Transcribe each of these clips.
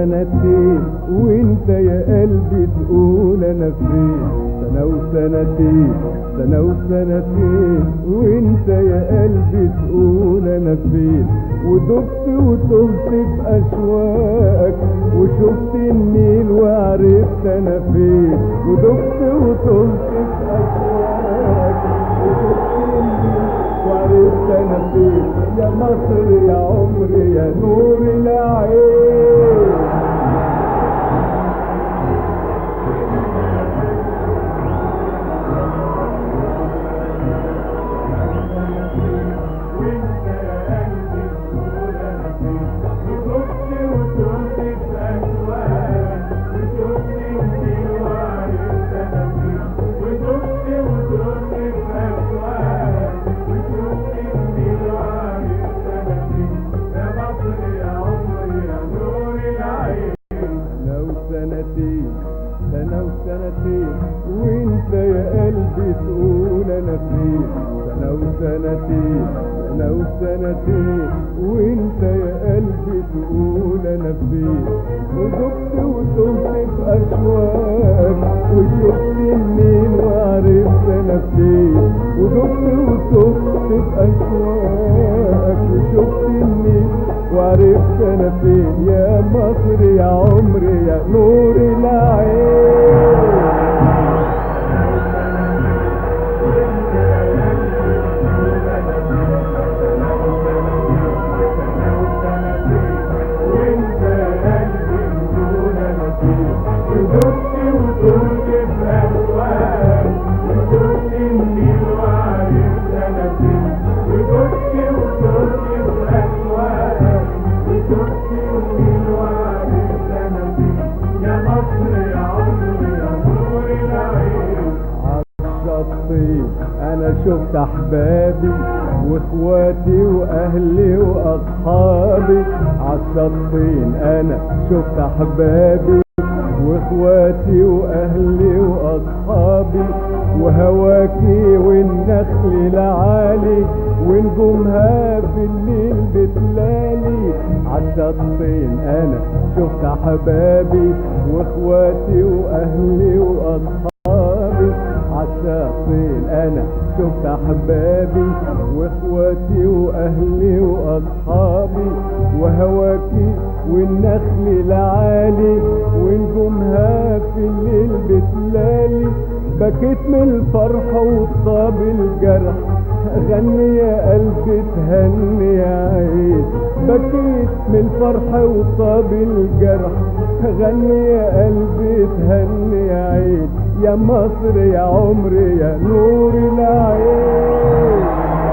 وسنتين وانت يا قلبي تقول انا فين سنة وسنتين سنة وسنتين وانت يا قلبي تقول انا فين ودبت وتهت في اشواقك وشفت النيل وعرفت انا فين ودبت وتهت في اشواقك وشفت النيل وعرفت انا فين يا مصر يا عمري يا نور العين سنة وسنتين سنة وسنتين وانت يا قلبي تقول انا فين سنة وسنتين سنة وسنتين وانت يا قلبي تقول انا فين وذبت وتهت في اشواق وشفت النيل وعرفت انا فين وذبت وتهت في اشواق وشفت النيل وعرفت انا فين يا مصر يا عمري يا نور العين عالشطين انا شفت احبابي واخواتي واهلي واصحابي عالشطين انا شفت احبابي واخواتي واهلي واصحابي وهواكي والنخل العالي ونجومها في الليل بتلالي عالشطين انا شفت احبابي واخواتي واهلي واصحابي عالشاطئ انا شفت احبابي واخواتي واهلي واصحابي وهواكي والنخل العالي ونجومها في الليل بتلالي بكيت من الفرح وصاب الجرح غني يا قلبي تهني يا عين بكيت من الفرح وصاب الجرح غني يا قلبي تهني يا عين يا مصر يا عمري يا نور العين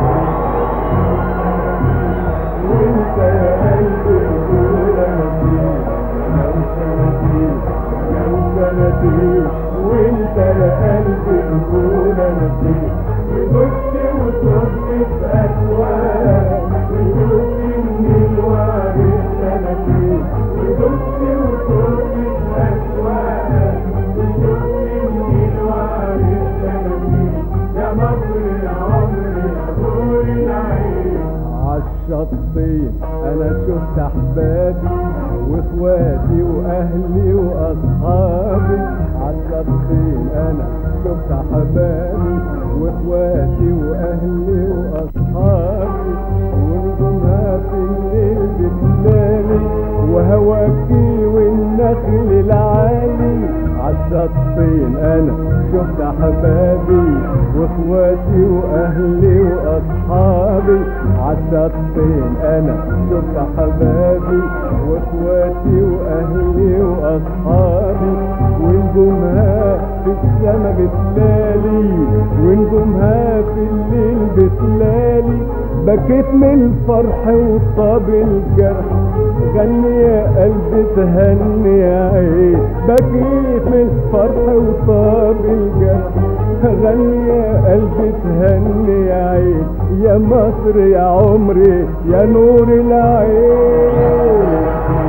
وانت يا قلبي تقول انا فيك لو سنتين لو سنتين وانت يا قلبي تقول انا فيك وبص وصرت في اسواق وشفت النيل وعرفت انا فيك وبص وصرت في اسواق وشفت النيل وعرفت انا فيك يا مصر يا عمري يا نور العين عالشطين انا شفت احبابي واخواتي واهلي واصحابي عالشطين انا شفت احبابي واخواتي واهلي واصحابي ونجومها في الليل بتلالي وهواكي والنخل العالي عالشطين انا شفت احبابي واخواتي واهلي واصحابي عالشطين انا شفت احبابي واخواتي واهلي واصحابي ونجومها في السما بتلالي ونجومها في الليل بتلالي بكيت من الفرح وطاب الجرح غني يا قلبي تهني يا عين بكيت من الفرح وطاب الجرح غني يا قلبي تهني يا عين يا مصر يا عمري يا نور العين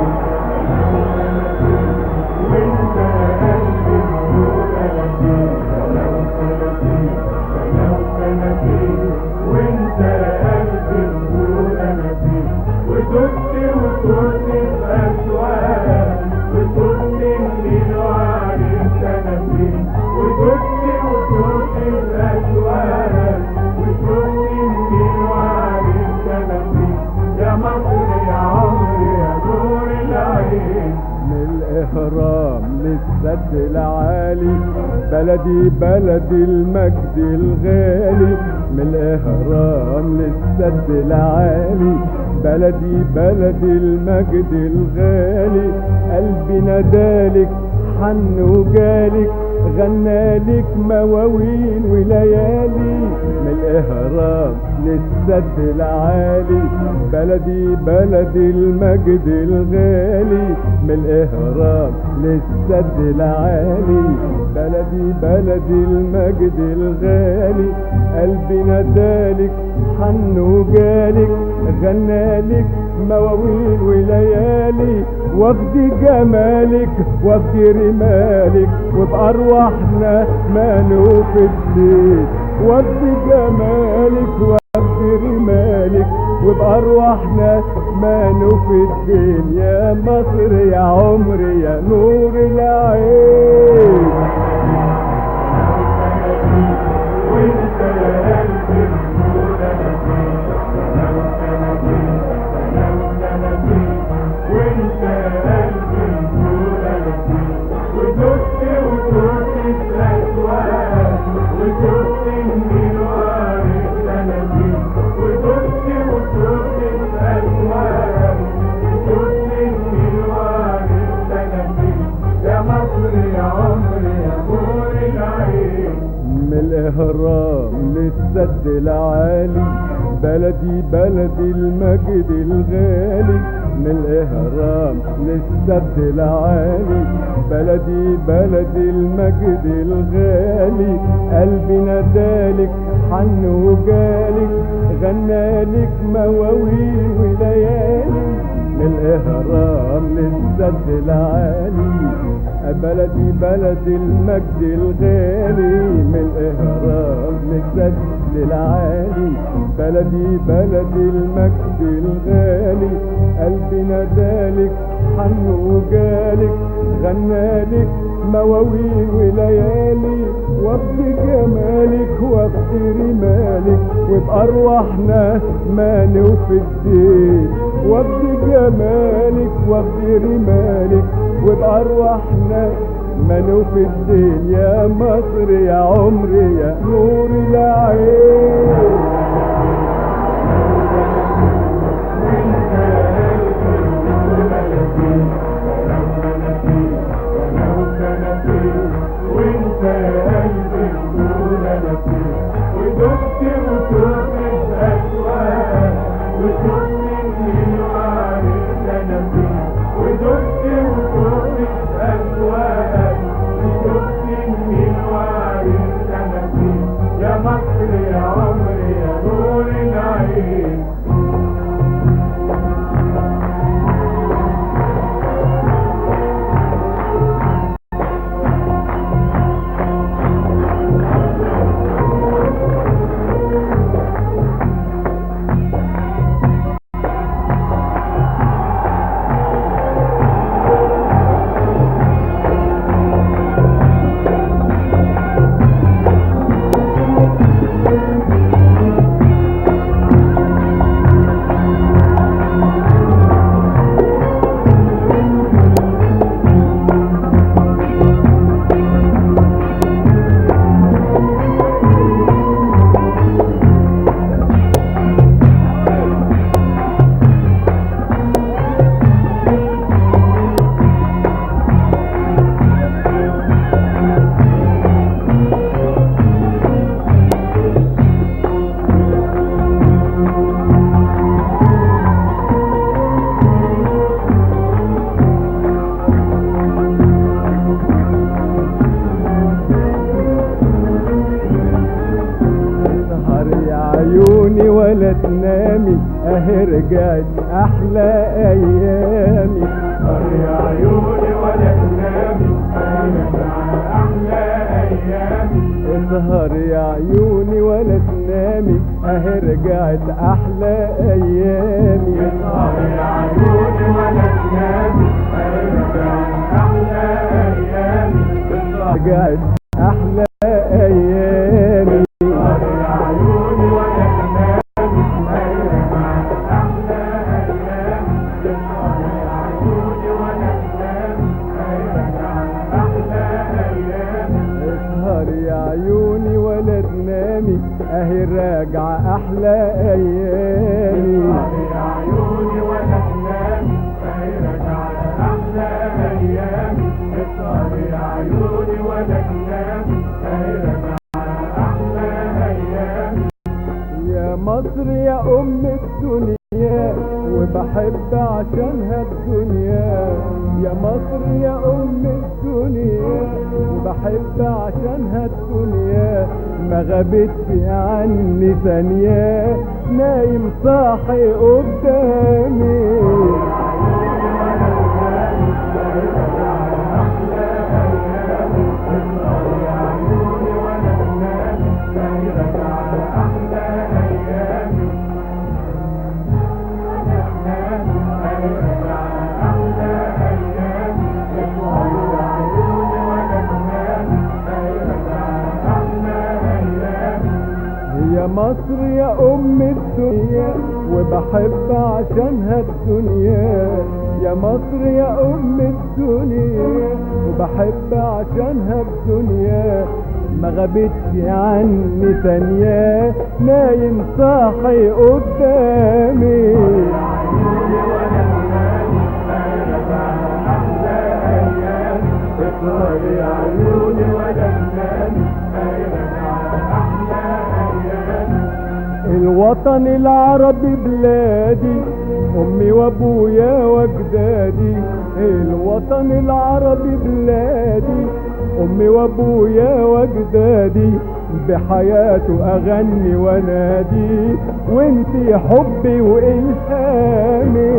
وانت يا قلبي تقول انا فيك لو سنتين لو سنتين وانت يا قلبي تقول انا فيك وتبت وترت في اسواق للسد العالي بلدي بلدي المجد الغالي من الاهرام للسد العالي بلدي بلدي المجد الغالي قلبي نادالك حن وجالك غنى لك مواويل وليالي من الاهرام للسد العالي بلدي بلدي المجد الغالي من الاهرام للسد العالي بلدي بلدي المجد الغالي قلبي نادالك حن وجالك غنى لك مواويل وليالي وفد جمالك وفد رمالك وبأرواحنا ما نوفي الليل وفد جمالك وفد رمالك وبأرواحنا ما نوفي الدين يا مصر يا عمري يا نور العين وانت يا قلبي النور انا فيك لو سنتين لو سنتين وانت يا قلبي النور انا فيك ودقت وتوت الاسواق وشفت النوار السنتين ودقت وتوت الاسواق وشفت النوار السنتين يا مصر يا عمري يا نور العين من الاهرام للسد العالي بلدي بلدي المجد الغالي من الاهرام للسد العالي بلدي بلدي المجد الغالي قلبي نادالك حن وجالك غنالك مواويل وليالي من الاهرام للسد العالي بلدي بلدي المجد الغالي من الاهرام للسد العالي بلدي بلدي المجد الغالي قلبي نادالك حن وجالك غنالك مواويل وليالي وفد جمالك وفد رمالك وبأرواحنا ما نوفي الدين وفد جمالك وفد رمالك وبأرواحنا ما نوفي الدين يا مصر يا عمري يا نور العين وانت يا قلبي النور انا فيك ودقت وشفت الاسواق وشفت النوار انا فيك ودقت وشفت الاسواق وشفت النوار انا فيك يا مصر يا عمري يا نور العين سهر يا عيوني ولا تنامي اهي رجعت احلى ايامي سهر يا عيوني ولا تنامي انا احلى ايامي اسهر يا عيوني ولا تنامي اهي رجعت احلى ايامي سهر يا عيوني ولا تنامي انا احلى ايامي رجعت احلى ايامي سهر يا عيوني ولا تنامي انا احلى ايامي سهر يا عيوني ولا تنامي انا احلى ايامي اهي راجعة احلى ايامي يا عيوني ولا تنامي خيرك على احلى ايامي اسهر يا عيوني ولا تنامي خيرك على احلى ايامي يا مصر يا ام الدنيا وبحب عشانها الدنيا يا مصر يا ام الدنيا وبحب عشانها الدنيا ما غابتش عني ثانية نايم صاحي قدامي يا مصر يا ام الدنيا وبحب عشانها الدنيا يا مصر يا ام الدنيا وبحب عشانها الدنيا ما غابتش عني ثانية نايم صاحي قدامي يا عيوني ولا تنامي خيرك على احلى ايامي الوطن العربي بلادي امي وابويا واجدادي الوطن العربي بلادي امي وابويا واجدادي بحياته اغني وانادي وانتي حبي والهامي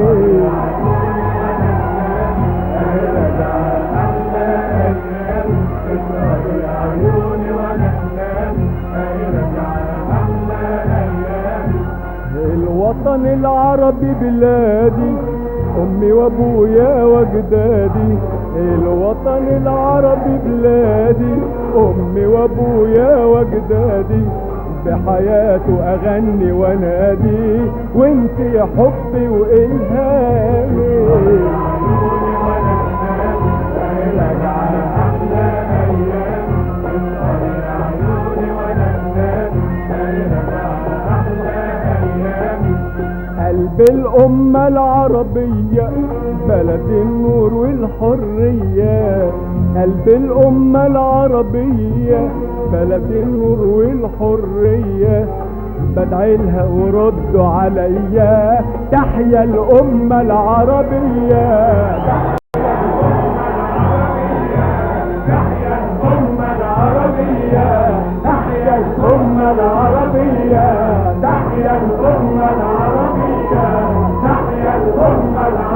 الوطن العربي بلادي امي وابويا واجدادي الوطن العربي بلادي امي وابويا واجدادي بحياته اغني وانادي وانت يا حبي والهامي قلب الأمة العربية بلد النور والحرية قلب الأمة العربية بلد النور والحرية بدعي لها وردوا عليا تحيا الأمة العربية الأمة العربية تحيا الأمة العربية تحيا الأمة العربية تحيا الأمة العربية